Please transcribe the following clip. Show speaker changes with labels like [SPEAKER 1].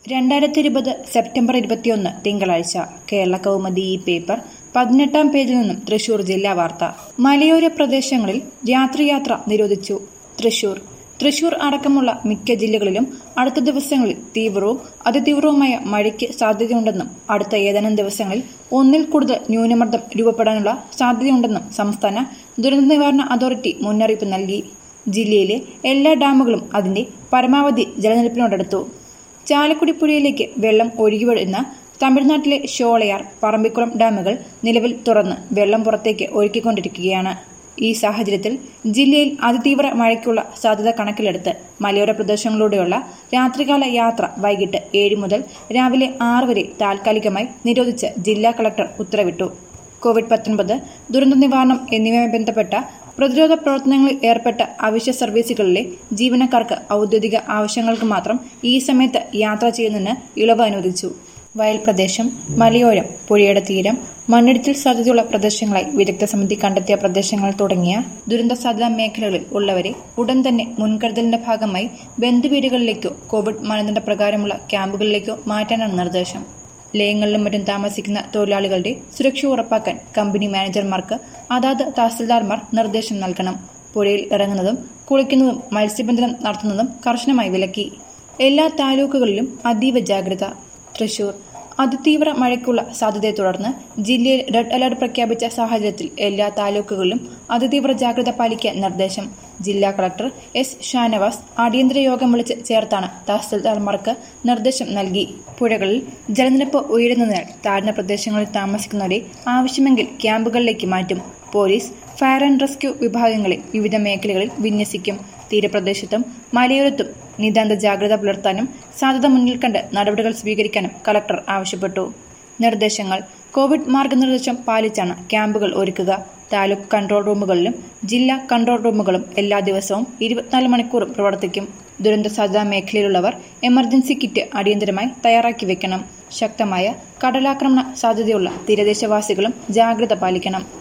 [SPEAKER 1] രണ്ടായിരത്തി ഇരുപത് സെപ്റ്റംബർ ഇരുപത്തിയൊന്ന് തിങ്കളാഴ്ച കേരള കൗമുദി ഈ പേപ്പർ പതിനെട്ടാം പേജിൽ നിന്നും തൃശൂർ ജില്ലാ വാർത്ത മലയോര പ്രദേശങ്ങളിൽ രാത്രിയാത്ര നിരോധിച്ചു തൃശൂർ തൃശൂർ അടക്കമുള്ള മിക്ക ജില്ലകളിലും അടുത്ത ദിവസങ്ങളിൽ തീവ്രവും അതിതീവ്രവുമായ മഴയ്ക്ക് സാധ്യതയുണ്ടെന്നും അടുത്ത ഏതാനും ദിവസങ്ങളിൽ ഒന്നിൽ കൂടുതൽ ന്യൂനമർദ്ദം രൂപപ്പെടാനുള്ള സാധ്യതയുണ്ടെന്നും സംസ്ഥാന ദുരന്ത നിവാരണ അതോറിറ്റി മുന്നറിയിപ്പ് നൽകി ജില്ലയിലെ എല്ലാ ഡാമുകളും അതിന്റെ പരമാവധി ജലനിരപ്പിനോടടുത്തു ചാലക്കുടി പുഴയിലേക്ക് വെള്ളം ഒഴുകിവിടുന്ന തമിഴ്നാട്ടിലെ ഷോളയാർ പറമ്പിക്കുളം ഡാമുകൾ നിലവിൽ തുറന്ന് വെള്ളം പുറത്തേക്ക് ഒഴുക്കിക്കൊണ്ടിരിക്കുകയാണ് ഈ സാഹചര്യത്തിൽ ജില്ലയിൽ അതിതീവ്ര മഴയ്ക്കുള്ള സാധ്യത കണക്കിലെടുത്ത് മലയോര പ്രദേശങ്ങളിലൂടെയുള്ള രാത്രികാല യാത്ര വൈകിട്ട് ഏഴ് മുതൽ രാവിലെ ആറ് വരെ താൽക്കാലികമായി നിരോധിച്ച് ജില്ലാ കളക്ടർ ഉത്തരവിട്ടു കോവിഡ് പത്തൊൻപത് ദുരന്ത നിവാരണം എന്നിവയുമായി ബന്ധപ്പെട്ട പ്രതിരോധ പ്രവർത്തനങ്ങളിൽ ഏർപ്പെട്ട അവശ്യ സർവീസുകളിലെ ജീവനക്കാർക്ക് ഔദ്യോഗിക ആവശ്യങ്ങൾക്ക് മാത്രം ഈ സമയത്ത് യാത്ര ചെയ്യുന്നതിന് ഇളവ് അനുവദിച്ചു വയൽ പ്രദേശം മലയോരം പുഴയുടെ തീരം മണ്ണിടിച്ചിൽ സാധ്യതയുള്ള പ്രദേശങ്ങളായി വിദഗ്ധ സമിതി കണ്ടെത്തിയ പ്രദേശങ്ങൾ തുടങ്ങിയ ദുരന്ത സാധ്യതാ മേഖലകളിൽ ഉള്ളവരെ ഉടൻ തന്നെ മുൻകരുതലിന്റെ ഭാഗമായി ബന്ധുവീടുകളിലേക്കോ കോവിഡ് മാനദണ്ഡ പ്രകാരമുള്ള ക്യാമ്പുകളിലേക്കോ മാറ്റാനാണ് നിർദ്ദേശം ലയങ്ങളിലും മറ്റും താമസിക്കുന്ന തൊഴിലാളികളുടെ സുരക്ഷ ഉറപ്പാക്കാൻ കമ്പനി മാനേജർമാർക്ക് അതാത് തഹസിൽദാർമാർ നിർദ്ദേശം നൽകണം പുഴയിൽ ഇറങ്ങുന്നതും കുളിക്കുന്നതും മത്സ്യബന്ധനം നടത്തുന്നതും കർശനമായി വിലക്കി എല്ലാ താലൂക്കുകളിലും അതീവ ജാഗ്രത തൃശൂർ അതിതീവ്ര മഴയ്ക്കുള്ള സാധ്യതയെ തുടർന്ന് ജില്ലയിൽ റെഡ് അലർട്ട് പ്രഖ്യാപിച്ച സാഹചര്യത്തിൽ എല്ലാ താലൂക്കുകളിലും അതിതീവ്ര ജാഗ്രത പാലിക്കാൻ നിർദ്ദേശം ജില്ലാ കളക്ടർ എസ് ഷാനവാസ് അടിയന്തര യോഗം വിളിച്ച് ചേർത്താണ് തഹസിൽദാർമാർക്ക് നിർദ്ദേശം നൽകി പുഴകളിൽ ജലനിരപ്പ് ഉയരുന്നതിനാൽ താഴ്ന്ന പ്രദേശങ്ങളിൽ താമസിക്കുന്നവരെ ആവശ്യമെങ്കിൽ ക്യാമ്പുകളിലേക്ക് മാറ്റും പോലീസ് ഫയർ ആൻഡ് റെസ്ക്യൂ വിഭാഗങ്ങളെ വിവിധ മേഖലകളിൽ വിന്യസിക്കും തീരപ്രദേശത്തും മലയോരത്തും നിതാന്ത ജാഗ്രത പുലർത്താനും സാധ്യത മുന്നിൽ കണ്ട് നടപടികൾ സ്വീകരിക്കാനും കളക്ടർ ആവശ്യപ്പെട്ടു നിർദ്ദേശങ്ങൾ കോവിഡ് മാർഗനിർദ്ദേശം പാലിച്ചാണ് ക്യാമ്പുകൾ ഒരുക്കുക താലൂക്ക് കൺട്രോൾ റൂമുകളിലും ജില്ലാ കൺട്രോൾ റൂമുകളും എല്ലാ ദിവസവും ഇരുപത്തിനാല് മണിക്കൂറും പ്രവർത്തിക്കും ദുരന്ത സാധ്യതാ മേഖലയിലുള്ളവർ എമർജൻസി കിറ്റ് അടിയന്തരമായി തയ്യാറാക്കി വെക്കണം ശക്തമായ കടലാക്രമണ സാധ്യതയുള്ള തീരദേശവാസികളും ജാഗ്രത പാലിക്കണം